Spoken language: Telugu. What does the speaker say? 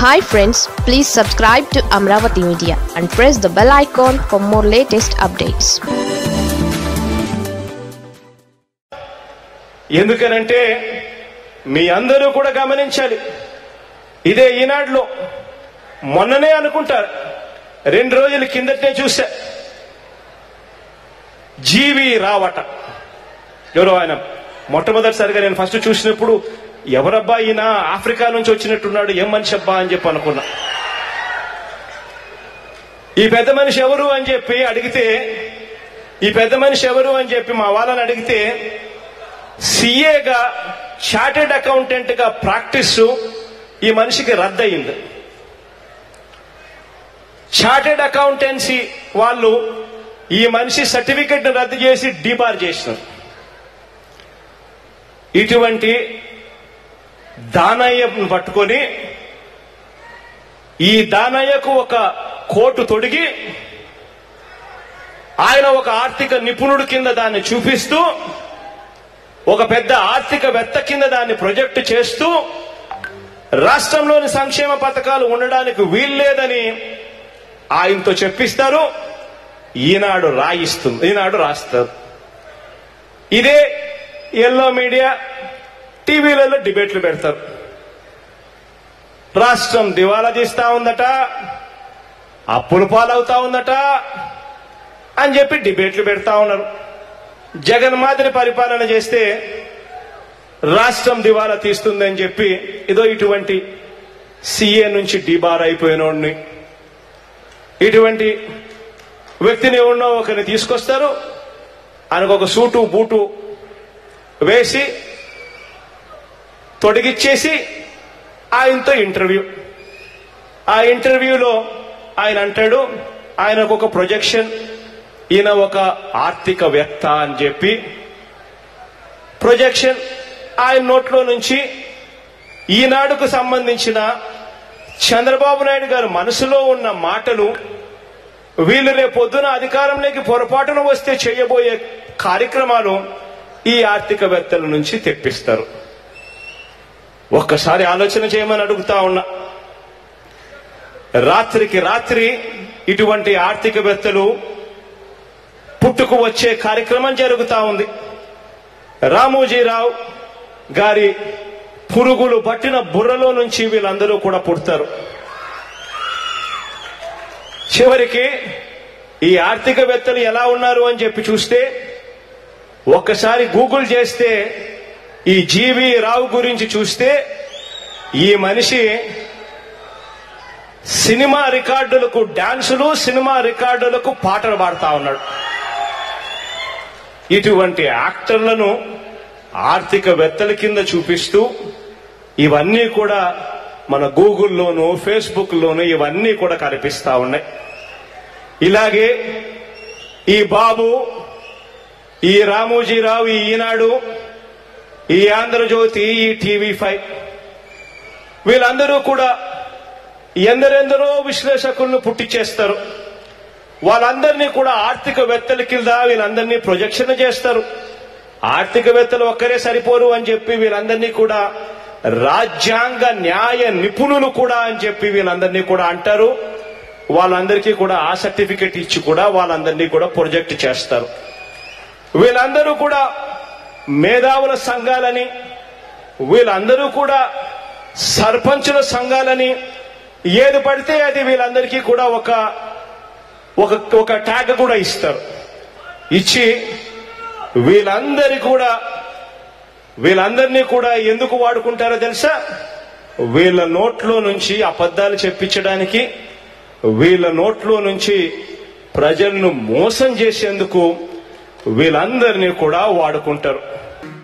hi friends please subscribe to Amaravati media and press the bell icon for more latest updates ఎందుకనంటే మీ అందరూ కూడా గమనించాలి ఇదే ఈనాడులో మొన్ననే అనుకుంటారు రెండు రోజుల కిందటనే చూసా జీవి రావట ఎవరో ఆయన మొట్టమొదటిసారిగా నేను ఫస్ట్ చూసినప్పుడు ఎవరబ్బా ఈయన ఆఫ్రికా నుంచి వచ్చినట్టున్నాడు ఏం మనిషి అబ్బా అని చెప్పి అనుకున్నా ఈ పెద్ద మనిషి ఎవరు అని చెప్పి అడిగితే ఈ పెద్ద మనిషి ఎవరు అని చెప్పి మా వాళ్ళని అడిగితే సిఏగా చార్టెడ్ అకౌంటెంట్ గా ప్రాక్టీస్ ఈ మనిషికి రద్దయింది చార్టెడ్ అకౌంటెన్సీ వాళ్ళు ఈ మనిషి సర్టిఫికెట్ రద్దు చేసి డిబార్ చేసినారు ఇటువంటి దానయ్యను పట్టుకొని ఈ దానయ్యకు ఒక కోటు తొడిగి ఆయన ఒక ఆర్థిక నిపుణుడు కింద దాన్ని చూపిస్తూ ఒక పెద్ద ఆర్థికవేత్త కింద దాన్ని ప్రొజెక్ట్ చేస్తూ రాష్ట్రంలోని సంక్షేమ పథకాలు ఉండడానికి వీల్లేదని ఆయనతో చెప్పిస్తారు ఈనాడు రాయిస్తుంది ఈనాడు రాస్తారు ఇదే ఎల్లో మీడియా టీవీలలో డిబేట్లు పెడతారు రాష్ట్రం దివాలా తీస్తా ఉందట అప్పుల పాలవుతా ఉందట అని చెప్పి డిబేట్లు పెడతా ఉన్నారు జగన్ మాదిరి పరిపాలన చేస్తే రాష్ట్రం దివాలా తీస్తుందని చెప్పి ఏదో ఇటువంటి సీఏ నుంచి డిబార్ అయిపోయినోడిని ఇటువంటి వ్యక్తిని ఎవరినో ఒకరిని తీసుకొస్తారు ఆయనకు ఒక సూటు బూటు వేసి తొడిగిచ్చేసి ఆయనతో ఇంటర్వ్యూ ఆ ఇంటర్వ్యూలో ఆయన అంటాడు ఆయనకు ఒక ప్రొజెక్షన్ ఈయన ఒక ఆర్థికవేత్త అని చెప్పి ప్రొజెక్షన్ ఆయన నోట్లో నుంచి ఈనాడుకు సంబంధించిన చంద్రబాబు నాయుడు గారి మనసులో ఉన్న మాటలు వీళ్ళు రేపు పొద్దున అధికారంలోకి పొరపాటున వస్తే చేయబోయే కార్యక్రమాలు ఈ ఆర్థికవేత్తల నుంచి తెప్పిస్తారు ఒక్కసారి ఆలోచన చేయమని అడుగుతా ఉన్నా రాత్రికి రాత్రి ఇటువంటి ఆర్థికవేత్తలు పుట్టుకు వచ్చే కార్యక్రమం జరుగుతా ఉంది రామోజీరావు గారి పురుగులు పట్టిన బుర్రలో నుంచి వీళ్ళందరూ కూడా పుడతారు చివరికి ఈ ఆర్థికవేత్తలు ఎలా ఉన్నారు అని చెప్పి చూస్తే ఒక్కసారి గూగుల్ చేస్తే ఈ జీవి రావు గురించి చూస్తే ఈ మనిషి సినిమా రికార్డులకు డాన్సులు సినిమా రికార్డులకు పాటలు పాడుతా ఉన్నాడు ఇటువంటి యాక్టర్లను ఆర్థికవేత్తల కింద చూపిస్తూ ఇవన్నీ కూడా మన గూగుల్లోను ఫేస్బుక్ లోను ఇవన్నీ కూడా కనిపిస్తా ఉన్నాయి ఇలాగే ఈ బాబు ఈ రామోజీరావు ఈ ఈనాడు ఈ ఆంధ్రజ్యోతి ఈ టీవీ ఫైవ్ వీళ్ళందరూ కూడా ఎందరెందరో విశ్లేషకులను పుట్టించేస్తారు వాళ్ళందరినీ కూడా ఆర్థికవేత్తల కింద వీళ్ళందరినీ ప్రొజెక్షన్ చేస్తారు ఆర్థికవేత్తలు ఒక్కరే సరిపోరు అని చెప్పి వీళ్ళందరినీ కూడా రాజ్యాంగ న్యాయ నిపుణులు కూడా అని చెప్పి వీళ్ళందరినీ కూడా అంటారు వాళ్ళందరికీ కూడా ఆ సర్టిఫికెట్ ఇచ్చి కూడా వాళ్ళందరినీ కూడా ప్రొజెక్ట్ చేస్తారు వీళ్ళందరూ కూడా మేధావుల సంఘాలని వీళ్ళందరూ కూడా సర్పంచుల సంఘాలని ఏది పడితే అది వీళ్ళందరికీ కూడా ఒక ఒక ఒక ట్యాగ్ కూడా ఇస్తారు ఇచ్చి వీళ్ళందరి కూడా వీళ్ళందరినీ కూడా ఎందుకు వాడుకుంటారో తెలుసా వీళ్ళ నోట్లో నుంచి అబద్ధాలు చెప్పించడానికి వీళ్ళ నోట్లో నుంచి ప్రజలను మోసం చేసేందుకు వీళ్ళందరినీ కూడా వాడుకుంటారు